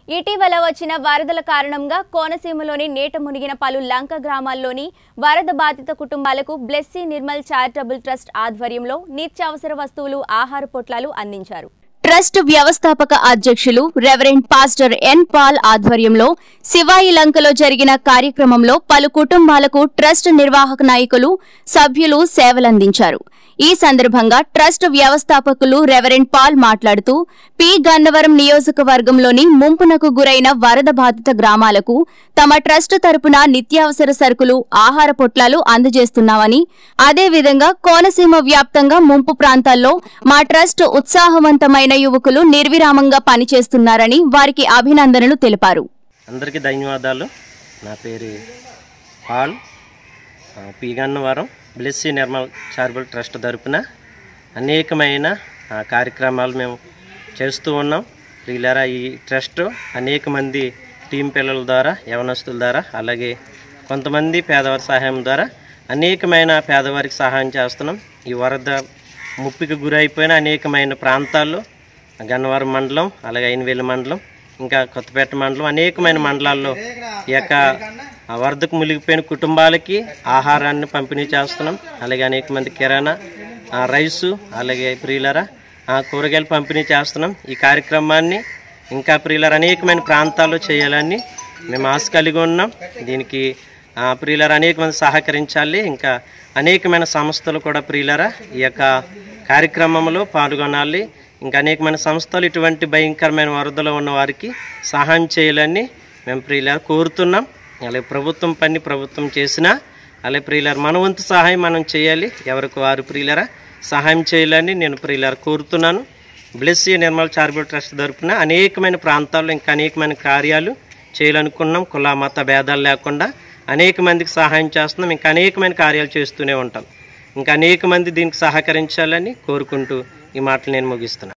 ఇటీవల వచ్చిన వరదల కారణంగా కోనసీమలోని నీట మునిగిన పలు లంక గ్రామాల్లోని వరద బాధిత కుటుంబాలకు బ్లెస్సీ నిర్మల్ చారిటబుల్ ట్రస్ట్ ఆధ్వర్యంలో నిత్యావసర వస్తువులు ఆహార పొట్లాలు అందించారు ట్రస్ట్ వ్యవస్థాపక అధ్యక్షులు రెవరెండ్ పాస్టర్ ఎన్ పాల్ ఆధ్వర్యంలో శివాయి లంకలో జరిగిన కార్యక్రమంలో పలు కుటుంబాలకు ట్రస్ట్ నిర్వాహక నాయకులు సభ్యులు సేవలందించారు ఈ సందర్భంగా ట్రస్ట్ వ్యవస్థాపకులు రెవరెండ్ పాల్ మాట్లాడుతూ పి గన్నవరం నియోజకవర్గంలోని ముంపునకు గురైన వరద బాధిత గ్రామాలకు తమ ట్రస్ట్ తరపున నిత్యావసర సరుకులు ఆహార పొట్లాలు అందజేస్తున్నామని అదేవిధంగా కోనసీమ వ్యాప్తంగా ముంపు ప్రాంతాల్లో మా ట్రస్ట్ ఉత్సాహవంతమైన యువకులు నిర్విరామంగా పనిచేస్తున్నారని వారికి అభినందనలు తెలిపారు అందరికీ ధన్యవాదాలు నా పేరు పాల్ ఆ, P Gannavaram Blessy Nirmal charitable trust తరపున అనేకమైన ఆ, కార్యక్రమాలు మేము చేస్తూ ఉన్నాం వీళ్ళారా ఈ ట్రస్ట్ అనేక మంది టీం పిల్లల ద్వారా యవనస్తుల ద్వారా అలాగే కొంతమంది పేదవారి సహాయం ద్వారా అనేకమైన పేదవారికి సహాయం చేస్తున్నాం ఈ వరద ముప్పికి గురైపోయిన అనేకమైన ప్రాంతాల్లో గన్నవరం మండలం అలాగే అయినవేలు మండలం ఇంకా కొత్తపేట మండలం అనేకమైన మండలాల్లో ఈ యొక్క ఆ వరదకు మునిగిపోయిన కుటుంబాలకి ఆహారాన్ని పంపిణీ చేస్తున్నాం అలాగే అనేక మంది కిరాణా ఆ రైసు అలాగే ప్రియులరా ఆ కూరగాయలు పంపిణీ చేస్తున్నాం ఈ కార్యక్రమాన్ని ఇంకా ప్రియులర్ అనేకమైన ప్రాంతాల్లో చేయాలని మేము ఆశ కలిగి ఉన్నాం దీనికి ఆ, ప్రియులరా అనేక మంది సహకరించాలి ఇంకా అనేకమైన సంస్థలు కూడా ప్రియులరా ఈ యొక్క కార్యక్రమంలో పాల్గొనాలి ఇంకా అనేకమైన సంస్థలు ఇటువంటి భయంకరమైన వరదలో ఉన్న వారికి సహాయం చేయాలని మేము ప్రియులారు కోరుతున్నాం అలాగే ప్రభుత్వం పని ప్రభుత్వం చేసినా అలాగే ప్రియులారు మన వంతు సహాయం మనం చేయాలి ఎవరికి వారు ప్రియులరా సహాయం చేయాలని నేను ప్రియులారు కోరుతున్నాను బ్లెస్సీ నిర్మల్ చారిటబుల్ ట్రస్ట్ తరపున అనేకమైన ప్రాంతాల్లో ఇంకా అనేకమైన కార్యాలు చేయాలనుకున్నాం కుల మత భేదాలు లేకుండా అనేక మందికి సహాయం చేస్తున్నాం ఇంకా అనేకమైన కార్యాలు చేస్తూనే ఉంటాం ఇంకా అనేక మంది దీనికి సహకరించాలని కోరుకుంటూ ఈ మాటలు నేను ముగిస్తున్నాను